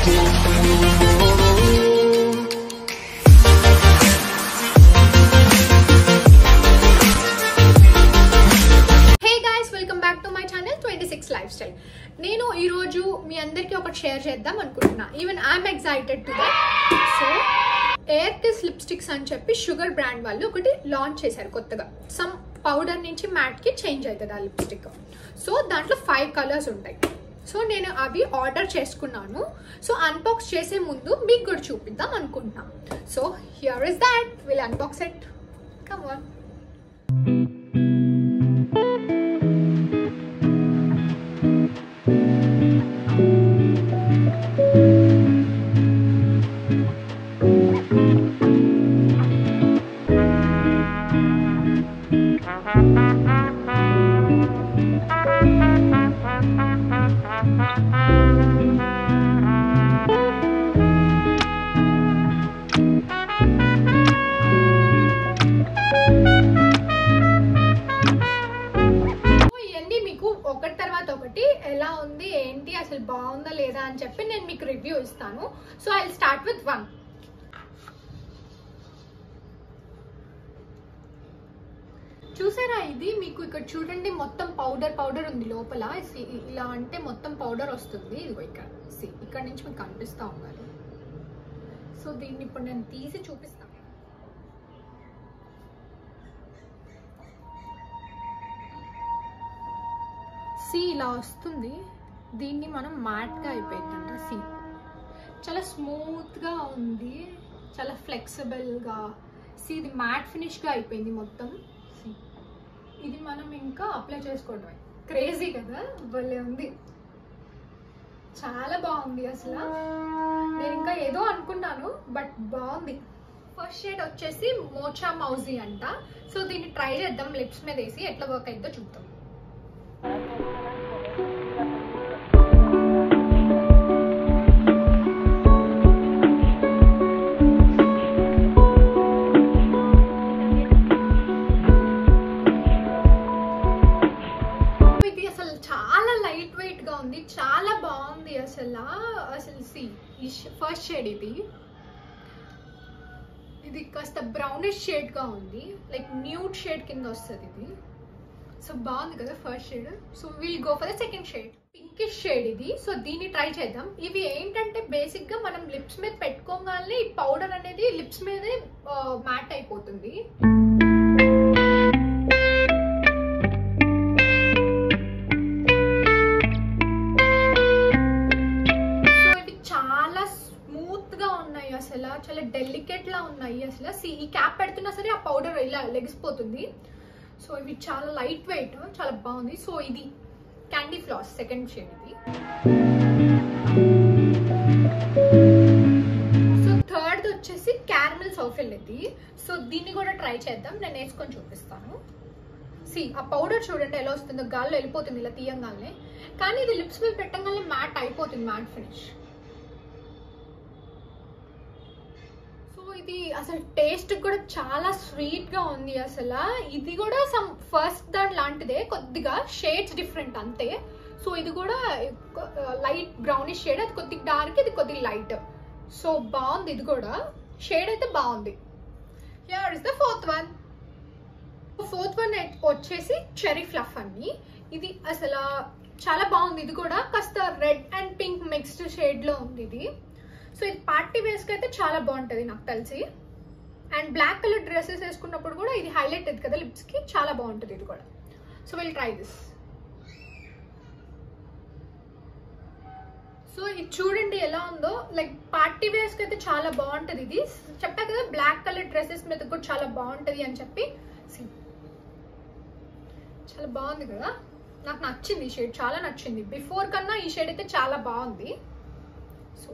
Hey guys welcome back to my channel twenty six lifestyle నేను ఈరోజు మీ అందరికీ ఒకటి షేర్ చేద్దాం అనుకుంటున్నా even I'm excited to that so air kiss lipsticks అని చెప్పి షుగర్ బ్రాండ్ వాళ్ళు ఒకటి లాంచ్ చేశారు కొత్తగా సమ్ పౌడర్ నుంచి మ్యాట్కి చేంజ్ అవుతుంది ఆ లిప్స్టిక్ సో దాంట్లో ఫైవ్ కలర్స్ ఉంటాయి సో నేను అవి ఆర్డర్ చేసుకున్నాను సో అన్బాక్స్ చేసే ముందు మీకు కూడా చూపిద్దాం అనుకుంటున్నాం so here is that will unbox it come on ఇవన్నీ మీకు ఒకటి తర్వాత ఒకటి ఎలా ఉంది ఏంటి అసలు బాగుందా లేదా అని చెప్పి నేను మీకు రివ్యూ ఇస్తాను so I start with one చూసారా ఇది మీకు ఇక్కడ చూడండి మొత్తం పౌడర్ పౌడర్ ఉంది లోపల See, ఇలా అంటే మొత్తం పౌడర్ వస్తుంది ఇదిగో ఇక్కడ See, ఇక్కడ నుంచి మీకు కనిపిస్తా ఉండాలి సో దీన్ని ఇప్పుడు నేను తీసి చూపిస్తాను సి ఇలా వస్తుంది దీన్ని మనం మ్యాట్గా అయిపోయిందంట సి చాలా స్మూత్గా ఉంది చాలా ఫ్లెక్సిబుల్గా సి ఇది మ్యాట్ ఫినిష్గా అయిపోయింది మొత్తం See. ఇది మనం ఇంకా అప్లై చేసుకోవడమే క్రేజీ కదా భలే ఉంది చాలా బాగుంది అసలు నేను ఇంకా ఏదో అనుకున్నాను బట్ బాగుంది ఫస్ట్ షేడ్ వచ్చేసి మోచా మౌజీ అంట సో దీన్ని ట్రై చేద్దాం లిప్స్ మీద వేసి ఎట్లా వర్క్ అయిందో చూద్దాం ఇది అసలు చాలా లైట్ వెయిట్ గా ఉంది చాలా బాగుంది అసలు అసలు సి ఈ ఫస్ట్ షేడ్ ఇది ఇది కాస్త బ్రౌనిష్ షేడ్ గా ఉంది లైక్ న్యూడ్ షేడ్ కింద వస్తుంది ఇది సో బాగుంది కదా first shade so will go for the second shade pinkish shade ఇది సో దీన్ని ట్రై చేద్దాం ఇవి ఏంటంటే బేసిక్ గా మనం లిప్స్ మీద పెట్టుకోగానే ఈ పౌడర్ అనేది లిప్స్ మీదే మ్యాట్ అయిపోతుంది సో ఇవి చాలా స్మూత్ గా ఉన్నాయి అసలు చాలా డెలికేట్ లా ఉన్నాయి అసలు See, ఈ క్యాప్ పెడుతున్నా సరే ఆ పౌడర్ ఇలా లెగిసిపోతుంది సో ఇవి చాలా లైట్ వెయిట్ చాలా బాగుంది సో ఇది క్యాండీ ఫ్లాస్ సెకండ్ షేడ్ ఇది సో థర్డ్ వచ్చేసి క్యారమెల్ సోఫిల్ ఇది సో దీన్ని కూడా ట్రై చేద్దాం నేను వేసుకొని చూపిస్తాను సి ఆ పౌడర్ చూడండి ఎలా వస్తుందో గాల్లో వెళ్ళిపోతుంది ఇలా తీయంగానే కానీ ఇది లిప్స్ మీద పెట్టంగానే మ్యాట్ అయిపోతుంది మ్యాట్ ఫినిష్ సో ఇది అసలు టేస్ట్ కూడా చాలా స్వీట్ గా ఉంది అసలు ఇది కూడా సమ్ ఫస్ట్ దాని లాంటిదే కొద్దిగా షేడ్స్ డిఫరెంట్ అంతే సో ఇది కూడా లైట్ బ్రౌనిష్ షేడ్ అది కొద్దిగా డార్క్ ఇది కొద్దిగా లైట్ సో బాగుంది ఇది కూడా షేడ్ అయితే బాగుంది here is the fourth one fourth one వచ్చేసి చెరీ ఫ్లఫ్ అని ఇది అసలు చాలా బాగుంది ఇది కూడా కాస్త red and pink mixed shade లో ఉంది ఇది సో ఇది పార్టీ వేస్కి అయితే చాలా బాగుంటుంది నాకు తెలిసి అండ్ బ్లాక్ కలర్ డ్రెస్సెస్ వేసుకున్నప్పుడు కూడా ఇది హైలైట్ అది కదా లిప్స్ కి చాలా బాగుంటుంది ఇది కూడా so will try this so ఇది చూడండి ఎలా ఉందో లైక్ పార్టీ వేర్స్కి అయితే చాలా బాగుంటుంది ఇది చెప్పా కదా బ్లాక్ కలర్ డ్రెస్సెస్ మీద కూడా చాలా బాగుంటుంది అని చెప్పి See. చాలా బాగుంది కదా నాకు నచ్చింది ఈ షేడ్ చాలా నచ్చింది బిఫోర్ కన్నా ఈ షేడ్ అయితే చాలా బాగుంది సో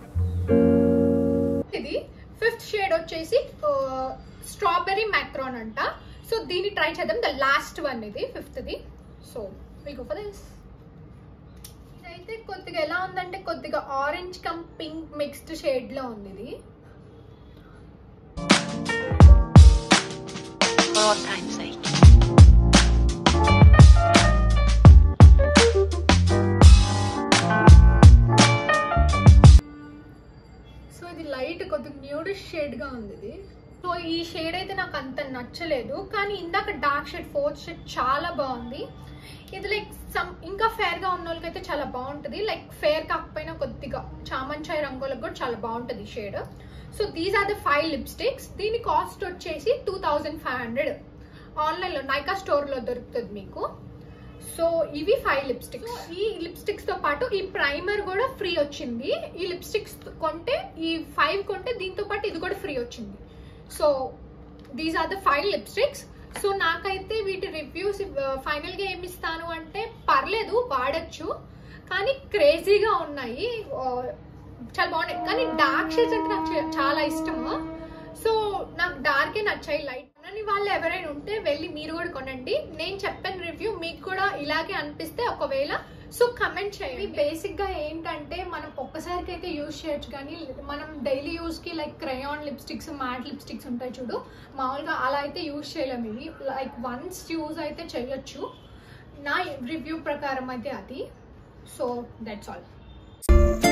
ఇది ఫిఫ్త్ షేడ్ వచ్చేసి స్ట్రాబెర్రీ మ్యాక్రాన్ అంట సో దీన్ని ట్రై చేద్దాం ద లాస్ట్ వన్ ఇది ఫిఫ్త్ది సో మీకు ఫర్ దిస్ ఇదైతే కొద్దిగా ఎలా ఉందంటే కొద్దిగా orange cum pink mixed shade లో ఉంది ఇది for old time's sake. ఇది లైట్ కొద్దిగా న్యూడిష్ షేడ్ గా ఉంది ఇది సో ఈ షేడ్ అయితే నాకు అంత నచ్చలేదు కానీ ఇందాక డార్క్ షేడ్ ఫోర్త్ షేడ్ చాలా బాగుంది ఇది లైక్ సమ్ ఇంకా ఫేర్ గా ఉన్న వాళ్ళకైతే చాలా బాగుంటుంది లైక్ ఫేర్ కాకపోయినా కొద్దిగా చామంచాయి రంగులకు కూడా చాలా బాగుంటుంది shade so these are the five lipsticks దీని కాస్ట్ వచ్చేసి టూ థౌజండ్ ఫైవ్ హండ్రెడ్ ఆన్లైన్లో నైకా స్టోర్లో దొరుకుతుంది మీకు సో ఇవి ఫైవ్ లిప్స్టిక్స్ ఈ లిప్స్టిక్స్ తో పాటు ఈ ప్రైమర్ కూడా ఫ్రీ వచ్చింది ఈ లిప్స్టిక్స్ కొంటే ఈ ఫైవ్ కొంటే దీంతో పాటు ఇది కూడా ఫ్రీ వచ్చింది so these are the five lipsticks so నాకైతే వీటి రివ్యూస్ ఫైనల్ గా ఏమి ఇస్తాను అంటే పర్లేదు వాడచ్చు కానీ క్రేజీగా ఉన్నాయి ఆ, చాలా బాగున్నాయి కానీ డార్క్ షేడ్స్ అంటే నాకు చా- చాలా ఇష్టము సో నాకు డార్కే నచ్చాయి లైట్ అని వాళ్ళు ఎవరైనా ఉంటే వెళ్ళి మీరు కూడా కొనండి నేను చెప్పిన రివ్యూ మీకు కూడా ఇలాగే అనిపిస్తే ఒకవేళ సో కమెంట్ చేయండి బేసిక్ గా ఏంటంటే మనం ఒక్కసారికి అయితే యూజ్ చేయొచ్చు కానీ మనం డైలీ యూజ్ కి like crayon lipsticks matte lipsticks ఉంటాయి చూడు మామూలుగా అలా అయితే యూజ్ చేయలేము ఇవి లైక్ వన్స్ యూజ్ అయితే చేయొచ్చు నా రివ్యూ ప్రకారం అయితే అది సో దట్స్ ఆల్